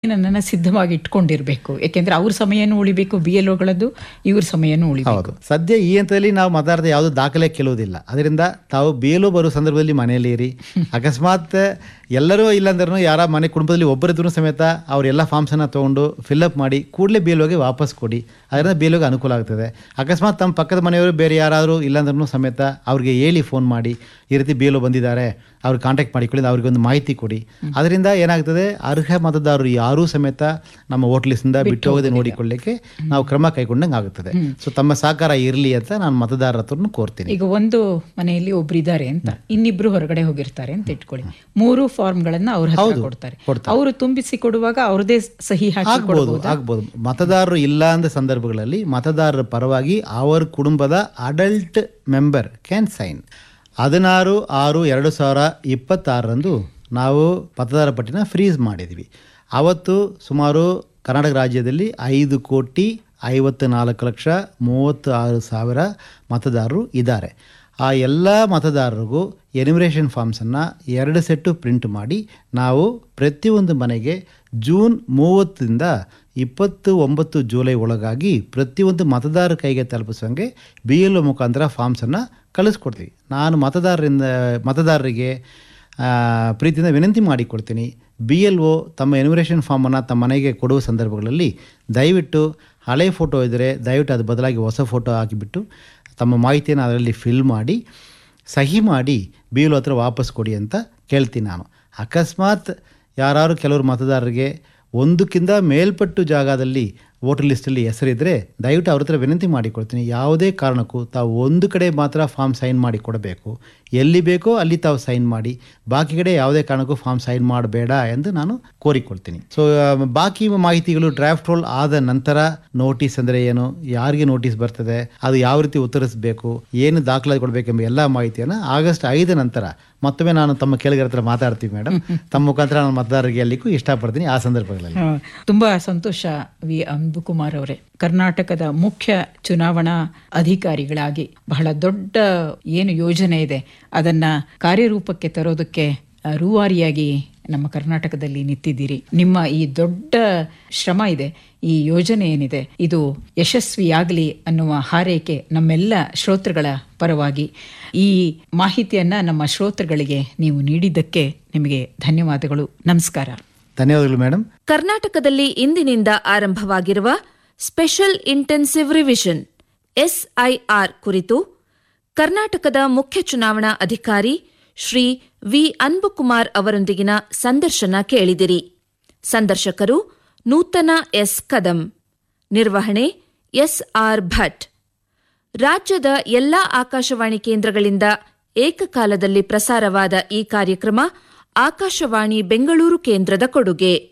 ನನ್ನನ್ನು ಸಿದ್ಧವಾಗಿ ಇಟ್ಕೊಂಡಿರ್ಬೇಕು ಯಾಕೆಂದ್ರೆ ಅವ್ರ ಸಮಯನೂ ಉಳಿಬೇಕು ಬಿ ಎಲ್ ಒಗಳದ್ದು ಇವ್ರ ಸಮಯನೂ ಉಳಿಬೇಕು ಹೌದು ಸದ್ಯ ಈ ಹಂತದಲ್ಲಿ ನಾವು ಮಾತಾಡದ ಯಾವುದೋ ದಾಖಲೆ ಕೇಳುವುದಿಲ್ಲ ಅದರಿಂದ ತಾವು ಬೇಲು ಬರೋ ಸಂದರ್ಭದಲ್ಲಿ ಮನೆಯಲ್ಲಿ ಇರಿ ಅಕಸ್ಮಾತ್ ಎಲ್ಲರೂ ಇಲ್ಲಾಂದ್ರೂ ಯಾರ ಮನೆ ಕುಟುಂಬದಲ್ಲಿ ಒಬ್ಬರಿದ್ರೂ ಸಮೇತ ಅವರೆಲ್ಲ ಫಾರ್ಮ್ಸನ್ನು ತೊಗೊಂಡು ಫಿಲ್ಅಪ್ ಮಾಡಿ ಕೂಡಲೇ ಬೇಲುಗೆ ವಾಪಸ್ ಕೊಡಿ ಅದರಿಂದ ಬೇಲುಗೆ ಅನುಕೂಲ ಆಗ್ತದೆ ಅಕಸ್ಮಾತ್ ತಮ್ಮ ಪಕ್ಕದ ಮನೆಯವರು ಬೇರೆ ಯಾರಾದರೂ ಇಲ್ಲಾಂದ್ರೂ ಸಮೇತ ಅವ್ರಿಗೆ ಹೇಳಿ ಫೋನ್ ಮಾಡಿ ಈ ರೀತಿ ಬೇಲು ಬಂದಿದ್ದಾರೆ ಅವ್ರಿಗೆ ಕಾಂಟ್ಯಾಕ್ಟ್ ಮಾಡಿಕೊಳ್ಳಿ ಅವ್ರಿಗೆ ಒಂದು ಮಾಹಿತಿ ಕೊಡಿ ಅದರಿಂದ ಏನಾಗ್ತದೆ ಅರ್ಹ ಮತದಾರರು ಯಾರೂ ಸಮೇತ ನಮ್ಮ ವೋಟ್ ಲಿಸ್ಟಿಂದ ಬಿಟ್ಟು ಹೋಗದೆ ನೋಡಿಕೊಳ್ಳಿಕ್ಕೆ ನಾವು ಕ್ರಮ ಕೈಗೊಂಡಂಗೆ ಆಗುತ್ತದೆ ಸೊ ತಮ್ಮ ಸಹಕಾರ ಇರಲಿ ಅಂತ ನಾನು ಮತದಾರರ ಹತ್ರನೂ ಕೋರ್ತೀನಿ ಈಗ ಒಂದು ಮನೆಯಲ್ಲಿ ಒಬ್ರು ಇದ್ದಾರೆ ಅಂತ ಇನ್ನಿಬ್ರು ಹೊರಗಡೆ ಹೋಗಿರ್ತಾರೆ ಅಂತ ಇಟ್ಕೊಳ್ಳಿ ಮೂರು ಫಾರ್ಮ್ಗಳನ್ನ ಅವ್ರ ಹತ್ರ ಕೊಡ್ತಾರೆ ಅವರು ತುಂಬಿಸಿ ಕೊಡುವಾಗ ಅವ್ರದೇ ಸಹಿ ಹಾಕಿ ಆಗ್ಬೋದು ಆಗ್ಬೋದು ಮತದಾರರು ಇಲ್ಲ ಅಂದ ಸಂದರ್ಭಗಳಲ್ಲಿ ಮತದಾರರ ಪರವಾಗಿ ಅವರ ಕುಟುಂಬದ ಅಡಲ್ಟ್ ಮೆಂಬರ್ ಕ್ಯಾನ್ ಸೈನ್ ಹದಿನಾರು ಆರು ಎರಡು ಸಾವಿರ ಇಪ್ಪತ್ತಾರರಂದು ನಾವು ಮತದಾರ ಪಟ್ಟಿನ ಫ್ರೀಸ್ ಮಾಡಿದ್ವಿ ಅವತ್ತು ಸುಮಾರು ಕರ್ನಾಟಕ ರಾಜ್ಯದಲ್ಲಿ ಐದು ಕೋಟಿ ಐವತ್ತು ನಾಲ್ಕು ಲಕ್ಷ ಮೂವತ್ತು ಆರು ಸಾವಿರ ಮತದಾರರು ಇದ್ದಾರೆ ಆ ಎಲ್ಲ ಮತದಾರರಿಗೂ ಎನಿಮಿರೇಷನ್ ಫಾರ್ಮ್ಸನ್ನು ಎರಡು ಸೆಟ್ಟು ಪ್ರಿಂಟ್ ಮಾಡಿ ನಾವು ಪ್ರತಿಯೊಂದು ಮನೆಗೆ ಜೂನ್ ಮೂವತ್ತರಿಂದ ಇಪ್ಪತ್ತು ಒಂಬತ್ತು ಜುಲೈ ಒಳಗಾಗಿ ಪ್ರತಿಯೊಂದು ಮತದಾರ ಕೈಗೆ ತಲುಪಿಸೋಂಗೆ ಬಿ ಎಲ್ ಒ ಮುಖಾಂತರ ಫಾರ್ಮ್ಸನ್ನು ಕಳಿಸ್ಕೊಡ್ತೀವಿ ನಾನು ಮತದಾರರಿಂದ ಮತದಾರರಿಗೆ ಆ, ಪ್ರೀತಿಯಿಂದ ವಿನಂತಿ ಮಾಡಿಕೊಡ್ತೀನಿ ಬಿ ಎಲ್ ಒ ತಮ್ಮ ಎನಿಮಿರೇಷನ್ ಫಾರ್ಮನ್ನು ತಮ್ಮ ಮನೆಗೆ ಕೊಡುವ ಸಂದರ್ಭಗಳಲ್ಲಿ ದಯವಿಟ್ಟು ಹಳೆ ಫೋಟೋ ಇದ್ದರೆ ದಯವಿಟ್ಟು ಅದು ಬದಲಾಗಿ ಹೊಸ ಫೋಟೋ ಹಾಕಿಬಿಟ್ಟು ತಮ್ಮ ಮಾಹಿತಿಯನ್ನು ಅದರಲ್ಲಿ ಫಿಲ್ ಮಾಡಿ ಸಹಿ ಮಾಡಿ ಬಿ ಎಲ್ ಒ ಹತ್ರ ವಾಪಸ್ ಕೊಡಿ ಅಂತ ಕೇಳ್ತೀನಿ ನಾನು ಅಕಸ್ಮಾತ್ ಯಾರು ಕೆಲವರು ಮತದಾರರಿಗೆ ಒಂದಕ್ಕಿಂತ ಮೇಲ್ಪಟ್ಟು ಜಾಗದಲ್ಲಿ ವೋಟರ್ ಲಿಸ್ಟಲ್ಲಿ ಹೆಸರಿದ್ದರೆ ದಯವಿಟ್ಟು ಅವ್ರ ಹತ್ರ ವಿನಂತಿ ಮಾಡಿಕೊಡ್ತೀನಿ ಯಾವುದೇ ಕಾರಣಕ್ಕೂ ತಾವು ಒಂದು ಕಡೆ ಮಾತ್ರ ಫಾರ್ಮ್ ಸೈನ್ ಮಾಡಿ ಕೊಡಬೇಕು ಎಲ್ಲಿ ಬೇಕೋ ಅಲ್ಲಿ ತಾವು ಸೈನ್ ಮಾಡಿ ಬಾಕಿ ಕಡೆ ಯಾವುದೇ ಕಾರಣಕ್ಕೂ ಫಾರ್ಮ್ ಸೈನ್ ಮಾಡಬೇಡ ಎಂದು ನಾನು ಕೋರಿಕೊಳ್ತೀನಿ ಸೊ ಬಾಕಿ ಮಾಹಿತಿಗಳು ಡ್ರಾಫ್ಟ್ ರೋಲ್ ಆದ ನಂತರ ನೋಟಿಸ್ ಅಂದರೆ ಏನು ಯಾರಿಗೆ ನೋಟಿಸ್ ಬರ್ತದೆ ಅದು ಯಾವ ರೀತಿ ಉತ್ತರಿಸಬೇಕು ಏನು ದಾಖಲಾತಿ ಕೊಡಬೇಕೆಂಬ ಎಲ್ಲ ಮಾಹಿತಿಯನ್ನು ಆಗಸ್ಟ್ ಐದ ನಂತರ ಮತ್ತೊಮ್ಮೆ ನಾನು ತಮ್ಮ ಕೇಳಿಗರ ಹತ್ರ ಮಾತಾಡ್ತೀವಿ ಮೇಡಮ್ ತಮ್ಮ ಮುಖಾಂತರ ನಾನು ಮತದಾರರಿಗೆ ಅಲ್ಲಿಗೂ ಇಷ್ಟಪಡ್ತೀನಿ ಆ ಸಂದರ್ಭಗಳಲ್ಲಿ ಆ, ತುಂಬಾ ಸಂತೋಷ ವಿ ಅಂಬುಕುಮಾರ್ ಅವರೇ ಕರ್ನಾಟಕದ ಮುಖ್ಯ ಚುನಾವಣಾ ಅಧಿಕಾರಿಗಳಾಗಿ ಬಹಳ ದೊಡ್ಡ ಏನು ಯೋಜನೆ ಇದೆ ಅದನ್ನ ಕಾರ್ಯರೂಪಕ್ಕೆ ತರೋದಕ್ಕೆ ಆ, ರೂವಾರಿಯಾಗಿ ನಮ್ಮ ಕರ್ನಾಟಕದಲ್ಲಿ ನಿಂತಿದ್ದೀರಿ ನಿಮ್ಮ ಈ ದೊಡ್ಡ ಶ್ರಮ ಇದೆ ಈ ಯೋಜನೆ ಏನಿದೆ ಇದು ಯಶಸ್ವಿಯಾಗಲಿ ಅನ್ನುವ ಹಾರೈಕೆ ನಮ್ಮೆಲ್ಲ ಶ್ರೋತೃಗಳ ಪರವಾಗಿ ಈ ಮಾಹಿತಿಯನ್ನ ನಮ್ಮ ಶ್ರೋತೃಗಳಿಗೆ ನೀವು ನೀಡಿದ್ದಕ್ಕೆ ನಿಮಗೆ ಧನ್ಯವಾದಗಳು ನಮಸ್ಕಾರ ಧನ್ಯವಾದಗಳು ಮೇಡಮ್ ಕರ್ನಾಟಕದಲ್ಲಿ ಇಂದಿನಿಂದ ಆರಂಭವಾಗಿರುವ ಸ್ಪೆಷಲ್ ಇಂಟೆನ್ಸಿವ್ ರಿವಿಷನ್ ಎಸ್ಐಆರ್ ಕುರಿತು ಕರ್ನಾಟಕದ ಮುಖ್ಯ ಚುನಾವಣಾ ಅಧಿಕಾರಿ ಶ್ರೀ ವಿ ಅನ್ಬುಕುಮಾರ್ ಅವರೊಂದಿಗಿನ ಸಂದರ್ಶನ ಕೇಳಿದಿರಿ ಸಂದರ್ಶಕರು ನೂತನ ಎಸ್ ಕದಂ ನಿರ್ವಹಣೆ ಎಸ್ಆರ್ ಭಟ್ ರಾಜ್ಯದ ಎಲ್ಲಾ ಆಕಾಶವಾಣಿ ಕೇಂದ್ರಗಳಿಂದ ಏಕಕಾಲದಲ್ಲಿ ಪ್ರಸಾರವಾದ ಈ ಕಾರ್ಯಕ್ರಮ ಆಕಾಶವಾಣಿ ಬೆಂಗಳೂರು ಕೇಂದ್ರದ ಕೊಡುಗೆ